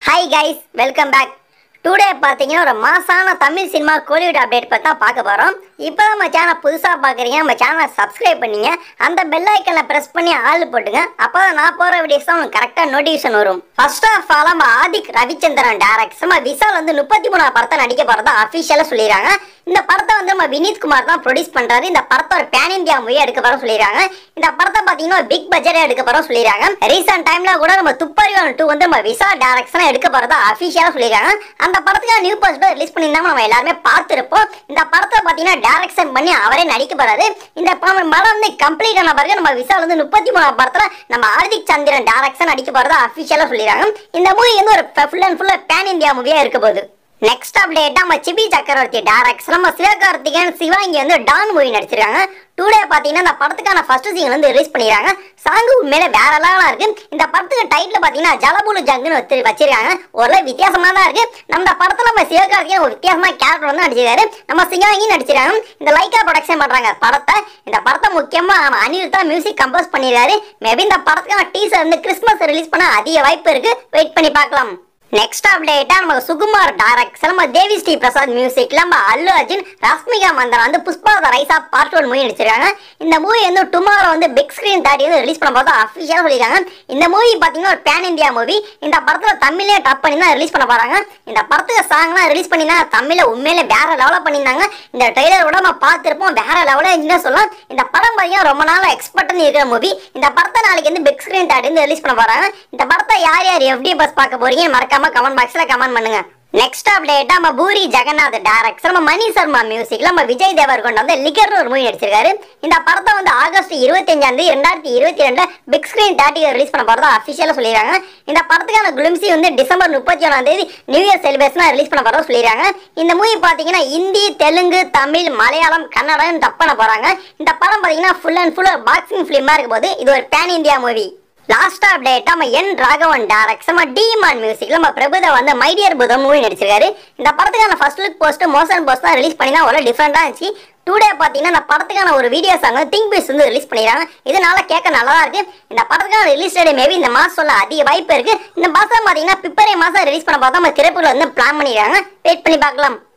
hi guys welcome back today பார்த்தீங்கன்னா ஒரு மாசான தமிழ் சினிமா கோலிவுட் அப்டேட் பற்றி தான் பார்க்க போகிறோம் இப்போ நம்ம சேனல் புதுசாக பார்க்குறீங்க நம்ம சேனலை சப்ஸ்கிரைப் பண்ணிங்க அந்த பெல் ஐக்கனை ப்ரெஸ் பண்ணி ஆள் போட்டுங்க அப்போ தான் நான் போகிற வீடியோஸ் தான் உங்களுக்கு கரெக்டாக நோட்டிஃபிகேஷன் வரும் ஃபர்ஸ்ட் ஆஃப் ஆல் நம்ம ஆதிக் ரவிச்சந்திரன் டேரக்ட் நம்ம விஷால் வந்து முப்பத்தி மூணாவது படத்தை நடிக்க போகிறதா அஃபிஷியலாக சொல்லிடுறாங்க இந்த படத்தை வந்து நம்ம வினீத் குமார் தான் ப்ரொடியூஸ் பண்ணுறாரு இந்த படத்தை ஒரு பேன் இந்தியா மூவியாக எடுக்க போகிறோம் சொல்லிடுறாங்க இந்த படத்தை பார்த்தீங்கன்னா பிக் பட்ஜெட்டாக எடுக்க போகிறோம் சொல்லிடுறாங்க ரீசெண்ட் டைமில் கூட நம்ம துப்பறிவான் டூ வந்து நம்ம விசா டேரக்ஷனாக எடுக்க போகிறதா அஃபிஷியலாக சொல்லிடுறாங்க அந்த படத்துக்கு நியூ போஸ்டர் ரிலீஸ் பண்ணியிருந்தாங்க நம்ம எல்லாருமே பார்த்துருப்போம் இந்த படத்தை பார்த்தீங்கன்னா டேரக்ஷன் பண்ணி அவரே நடிக்க போறாரு இந்த படம் படம் வந்து கம்ப்ளீட் ஆன பிறகு நம்ம விசால் வந்து முப்பத்தி மூணாவது படத்தில் நம்ம ஆதிக் சந்திரன் டேரக்ஷன் நடிக்க போகிறதா அஃபிஷியலாக சொல்லிடுறாங்க இந்த மூவி வந்து ஒரு ஃபுல் அண்ட் ஃபுல்லாக பேன் இந்தியா மூவியாக இருக்க போகுது நெக்ஸ்ட் அப்டேட் நம்ம சிபி சக்கரவர்த்தி டேரக்டர் நம்ம சிவகார்த்திகேயன் சிவாங்கி வந்து டான் மூவி நடிச்சிருக்காங்க டூடே பார்த்தீங்கன்னா இந்த படத்துக்கான ஃபர்ஸ்ட் சீன் வந்து ரிலீஸ் பண்ணிடுறாங்க சாங்கு உண்மையில வேற லெவலாக இருக்கு இந்த படத்துக்கு டைட்டில் பார்த்தீங்கன்னா ஜலபுலு ஜங்குன்னு வச்சு வச்சிருக்காங்க ஒரு வித்தியாசமாக தான் இருக்கு நம்ம படத்தில் நம்ம சிவகார்த்திகேயன் ஒரு வித்தியாசமான கேரக்டர் வந்து நடிச்சிருக்காரு நம்ம சிவாங்கி நடிச்சிருக்காங்க இந்த லைக்கா ப்ரொடக்ஷன் பண்றாங்க படத்தை இந்த படத்தை முக்கியமா நம்ம அனில் தான் மியூசிக் கம்போஸ் பண்ணிருக்காரு மேபி இந்த படத்துக்கான டீசர் வந்து கிறிஸ்மஸ் ரிலீஸ் பண்ண அதிக வாய்ப்பு இருக்கு வெயிட் பண்ணி பார்க்கலாம் நெக்ஸ்ட் அப்டேட்டா நம்ம சுகுமார் டைரக்ட் நம்ம தேவி ஸ்ரீ பிரசாத் மியூசிக்ல நம்ம அல்லு அர்ஜுன் ரஷ்மிகா மந்தனா வந்து புஷ்பா த ரைசா பார்ட் ஒன் மூவி நடிச்சிருக்காங்க இந்த மூவி வந்து டுமாரோ வந்து பிக் ஸ்கிரீன் தாட்டி வந்து ரிலீஸ் பண்ண போது அஃபிஷியலாக சொல்லியிருக்காங்க இந்த மூவி பார்த்தீங்கன்னா ஒரு பேன் இந்தியா மூவி இந்த படத்தில் தமிழ்லேயே டப் பண்ணி தான் ரிலீஸ் பண்ண போறாங்க இந்த படத்துக்கு சாங்லாம் ரிலீஸ் பண்ணி தான் தமிழில் உண்மையிலே வேற லெவலில் பண்ணியிருந்தாங்க இந்த ட்ரெய்லர் கூட நம்ம பார்த்துருப்போம் வேற லெவலில் என்ன சொல்லலாம் இந்த படம் பார்த்தீங்கன்னா ரொம்ப நாள் எக்ஸ்பர்ட் இருக்கிற மூவி இந்த படத்தை நாளைக்கு வந்து பிக் ஸ்கிரீன் தாட்டி வந்து ரிலீஸ் பண்ண போறாங்க இந்த படத்தை யார் யார் எஃப்டி பஸ் பார்க்க போறீங்க மறக்காம கமெண்ட் பாக்ஸ்ல கமெண்ட் பண்ணுங்க நெக்ஸ்ட் அப்டேட் நம்ம பூரி ஜெகநாத் டேரக்டர் நம்ம மணி சர்மா மியூசிக்ல நம்ம விஜய் தேவர்கொண்ட வந்து லிகர் ஒரு மூவி நடிச்சிருக்காரு இந்த படத்தை வந்து ஆகஸ்ட் இருபத்தஞ்சாம் தேதி ரெண்டாயிரத்தி இருபத்தி ரெண்டு பிக் ஸ்கிரீன் தேர்ட்டி ரிலீஸ் பண்ண போறதா அஃபிஷியலாக சொல்லிடுறாங்க இந்த படத்துக்கான குளிம்சி வந்து டிசம்பர் முப்பத்தி ஒன்றாம் தேதி நியூ இயர் செலிப்ரேஷனாக ரிலீஸ் பண்ண போறதா சொல்லிடுறாங்க இந்த மூவி பார்த்தீங்கன்னா ஹிந்தி தெலுங்கு தமிழ் மலையாளம் கன்னடம் டப் பண்ண போறாங்க இந்த படம் பார்த்தீங்கன்னா ஃபுல் அண்ட் ஃபுல் பாக்ஸிங் ஃபிலிமாக இருக்கும் போது இது ஒரு pan India movie last update நம்ம என் ராகவன் டேரக்ட் நம்ம டிமான் மியூசிக்ல நம்ம பிரபுதா வந்து மைடியர் புதம் மூவி நடிச்சிருக்காரு இந்த படத்துக்கான first look post motion post தான் ரிலீஸ் பண்ணி தான் அவ்வளோ டிஃப்ரெண்டாக இருந்துச்சு டூடே பார்த்தீங்கன்னா இந்த படத்துக்கான ஒரு வீடியோ சாங் வந்து திங்க் பீஸ் வந்து ரிலீஸ் பண்ணிடுறாங்க இதனால கேட்க நல்லா இருக்கு இந்த படத்துக்கான ரிலீஸ் டேட் மேபி இந்த மாதம் சொல்ல அதிக வாய்ப்பு இருக்கு இந்த மாதம் பார்த்தீங்கன்னா பிப்ரவரி மாதம் ரிலீஸ் பண்ண பார்த்தா நம்ம திரைப்படம் வந்து பிளான் பண்ணிடுறாங்க வெயிட் பண்ணி பார்க்கலாம்